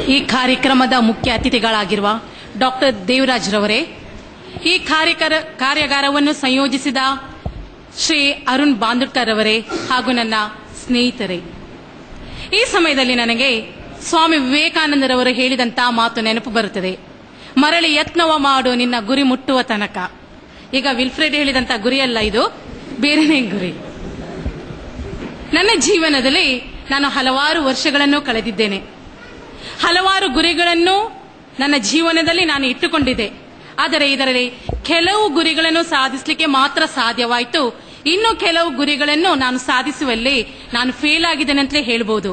ಈ ಕಾರ್ಯಕ್ರಮದ ಮುಖ್ಯ ಅತಿಥಿಗಳಾಗಿರುವ ಡಾಕ್ಟರ್ ದೇವರಾಜ್ರವರೇ ಈ ಕಾರ್ಯಕರ ಕಾರ್ಯಾಗಾರವನ್ನು ಸಂಯೋಜಿಸಿದ ಶ್ರೀ ಅರುಣ್ ಬಾಂದುಡ್ಕರ್ ಅವರೇ ಹಾಗೂ ನನ್ನ ಸ್ನೇಹಿತರೇ ಈ ಸಮಯದಲ್ಲಿ ನನಗೆ ಸ್ವಾಮಿ ವಿವೇಕಾನಂದರವರು ಹೇಳಿದಂತ ಮಾತು ನೆನಪು ಬರುತ್ತದೆ ಮರಳಿ ಯತ್ನವ ಮಾಡು ನಿನ್ನ ಗುರಿ ಮುಟ್ಟುವ ತನಕ ಈಗ ವಿಲ್ಫ್ರೆಡ್ ಹೇಳಿದಂತ ಗುರಿಯಲ್ಲ ಇದು ಬೇರೆನೇ ಗುರಿ ನನ್ನ ಜೀವನದಲ್ಲಿ ನಾನು ಹಲವಾರು ವರ್ಷಗಳನ್ನು ಕಳೆದಿದ್ದೇನೆ ಹಲವಾರು ಗುರಿಗಳನ್ನು ನನ್ನ ಜೀವನದಲ್ಲಿ ನಾನು ಇಟ್ಟುಕೊಂಡಿದ್ದೆ ಆದರೆ ಇದರಲ್ಲಿ ಕೆಲವು ಗುರಿಗಳನ್ನು ಸಾಧಿಸಲಿಕ್ಕೆ ಮಾತ್ರ ಸಾಧ್ಯವಾಯಿತು ಇನ್ನು ಕೆಲವು ಗುರಿಗಳನ್ನು ನಾನು ಸಾಧಿಸುವಲ್ಲಿ ನಾನು ಫೇಲ್ ಆಗಿದ್ದೇನೆ ಅಂತಲೇ ಹೇಳ್ಬೋದು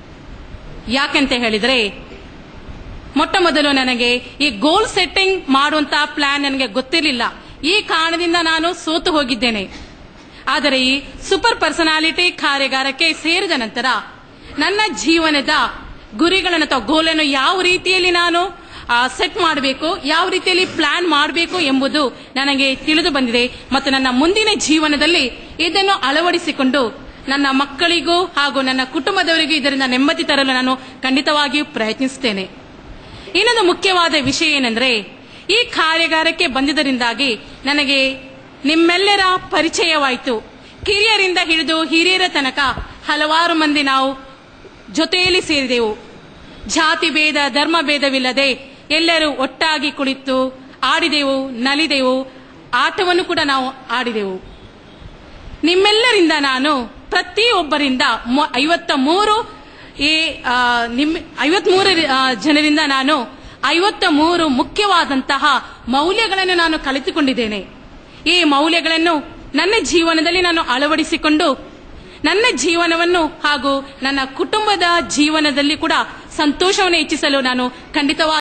ಯಾಕಂತ ಹೇಳಿದರೆ ಮೊಟ್ಟ ಮೊದಲು ನನಗೆ ಈ ಗೋಲ್ ಸೆಟ್ಟಿಂಗ್ ಮಾಡುವಂತಹ ಪ್ಲಾನ್ ನನಗೆ ಗೊತ್ತಿರಲಿಲ್ಲ ಈ ಕಾರಣದಿಂದ ನಾನು ಸೋತು ಹೋಗಿದ್ದೇನೆ ಆದರೆ ಈ ಸೂಪರ್ ಪರ್ಸನಾಲಿಟಿ ಕಾರ್ಯಾಗಾರಕ್ಕೆ ಸೇರಿದ ನಂತರ ನನ್ನ ಜೀವನದ ಗುರಿಗಳನ್ನು ಅಥವಾ ಗೋಲನ್ನು ಯಾವ ರೀತಿಯಲ್ಲಿ ನಾನು ಸೆಟ್ ಮಾಡಬೇಕು ಯಾವ ರೀತಿಯಲ್ಲಿ ಪ್ಲಾನ್ ಮಾಡಬೇಕು ಎಂಬುದು ನನಗೆ ತಿಳಿದು ಬಂದಿದೆ ಮತ್ತು ನನ್ನ ಮುಂದಿನ ಜೀವನದಲ್ಲಿ ಇದನ್ನು ಅಳವಡಿಸಿಕೊಂಡು ನನ್ನ ಮಕ್ಕಳಿಗೂ ಹಾಗೂ ನನ್ನ ಕುಟುಂಬದವರಿಗೂ ಇದರಿಂದ ನೆಮ್ಮದಿ ತರಲು ನಾನು ಖಂಡಿತವಾಗಿಯೂ ಪ್ರಯತ್ನಿಸುತ್ತೇನೆ ಇನ್ನೊಂದು ಮುಖ್ಯವಾದ ವಿಷಯ ಏನೆಂದರೆ ಈ ಕಾರ್ಯಾಗಾರಕ್ಕೆ ಬಂದಿದ್ದರಿಂದಾಗಿ ನನಗೆ ನಿಮ್ಮೆಲ್ಲರ ಪರಿಚಯವಾಯಿತು ಕಿರಿಯರಿಂದ ಹಿಡಿದು ಹಿರಿಯರ ತನಕ ಹಲವಾರು ಮಂದಿ ನಾವು ಜೊತೆಯಲ್ಲಿ ಸೇರಿದೆವು ಜಾತಿ ಭೇದ ಧರ್ಮ ಭೇದವಿಲ್ಲದೆ ಎಲ್ಲರೂ ಒಟ್ಟಾಗಿ ಕುಳಿತು ಆಡಿದೆವು ನಲಿದೆವು ಆಟವನ್ನು ಕೂಡ ನಾವು ಆಡಿದೆವು ನಿಮ್ಮೆಲ್ಲರಿಂದ ನಾನು ಪ್ರತಿಯೊಬ್ಬರಿಂದ ಮು- ಐವತ್ತ ಮೂರು ಈ ಆ, ನಿಮ್ ಐವತ್ಮೂರು ಆ, ಜನರಿಂದ ನಾನು ಐವತ್ತ ಮೂರು ಮುಖ್ಯವಾದಂತಹ ಮೌಲ್ಯಗಳನ್ನು ನಾನು ಕಲಿತುಕೊಂಡಿದ್ದೇನೆ ಈ ಮೌಲ್ಯಗಳನ್ನು ನನ್ನ ಜೀವನದಲ್ಲಿ ನಾನು ಅಳವಡಿಸಿಕೊಂಡು ನನ್ನ ಜೀವನವನ್ನು ಹಾಗೂ ನನ್ನ ಕುಟುಂಬದ ಜೀವನದಲ್ಲಿ ಕೂಡ ಸಂತೋಷವನ್ನು ಹೆಚ್ಚಿಸಲು ನಾನು ಖಂಡಿತವಾಗಿ